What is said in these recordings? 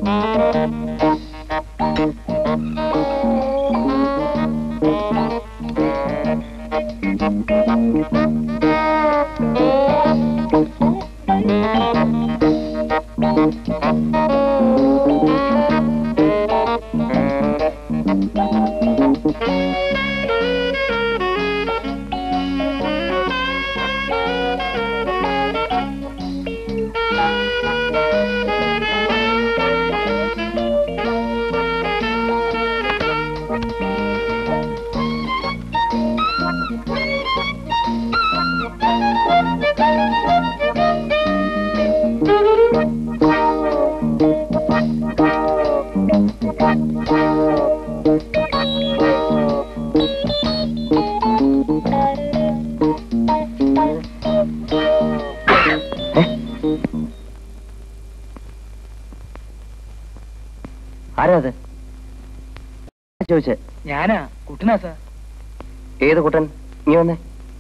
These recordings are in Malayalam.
ആരാ അത് ചോദിച്ചേ ഞാനാ കുട്ടനാ സാർ ഏത് കുട്ടൻ നീ വന്നേ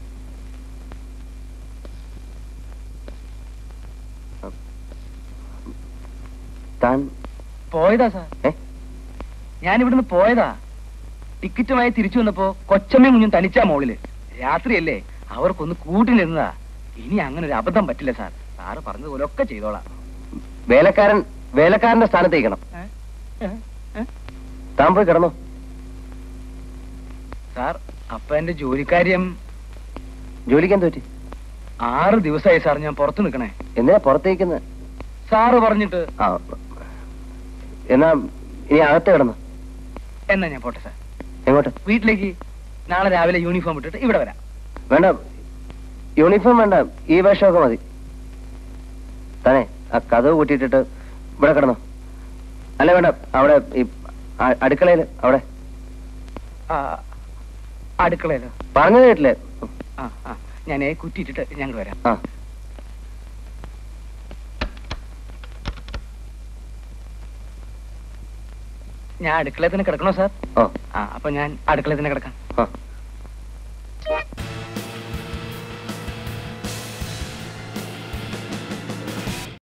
താൻ പോയതാ സാർ ഏ ഞാൻ ഇവിടുന്ന് പോയതാ ടിക്കറ്റുമായി തിരിച്ചു വന്നപ്പോ കൊച്ചമ്മയും കുഞ്ഞും തനിച്ചാ മോളില് രാത്രിയല്ലേ അവർക്കൊന്ന് കൂട്ടിനിരുന്നതാ ഇനി അങ്ങനെ ഒരു അബദ്ധം പറ്റില്ല സാർ സാറ് പറഞ്ഞതുപോലെ ഒക്കെ ചെയ്തോളാം വേലക്കാരൻ വേലക്കാരന്റെ സ്ഥാനത്തേക്കണം ഏ? ഏ? ഏ? താൻ പോയി കിടന്നോ സാർ അപ്പൊ എന്റെ ജോലിക്കാര്യം ജോലിക്കാൻ തോറ്റി ആറ് ദിവസമായി സാർ ഞാൻ പുറത്തു നിൽക്കണേ എന്തിനാ പുറത്തേക്കുന്നത് സാറ് പറഞ്ഞിട്ട് ആ എന്നാ ഇനി അകത്ത് കിടന്നു എന്നാ ഞാൻ പോട്ടെ സാർ എങ്ങോട്ട് വീട്ടിലേക്ക് നാളെ രാവിലെ യൂണിഫോം ഇട്ടിട്ട് ഇവിടെ വരാം വേണ്ട യൂണിഫോം വേണ്ട ഈ വേഷമൊക്കെ മതി തന്നെ ആ കഥവ് കൂട്ടിയിട്ടിട്ട് ഇവിടെ കിടന്നോ അല്ല വേണ്ട അവിടെ ഈ അ- അടുക്കളയില് അവിടെ ആ, അടുക്കളയിലോ പറഞ്ഞത് കേട്ടില്ലേ ആ ആ ഞാൻ കുറ്റിയിട്ടിട്ട് ഞങ്ങൾ വരാം ആ ഞാൻ അടുക്കളയിൽ തന്നെ കിടക്കണോ സാർ ഓ ആ അപ്പൊ ഞാൻ അടുക്കളയിൽ തന്നെ കിടക്കാം ആ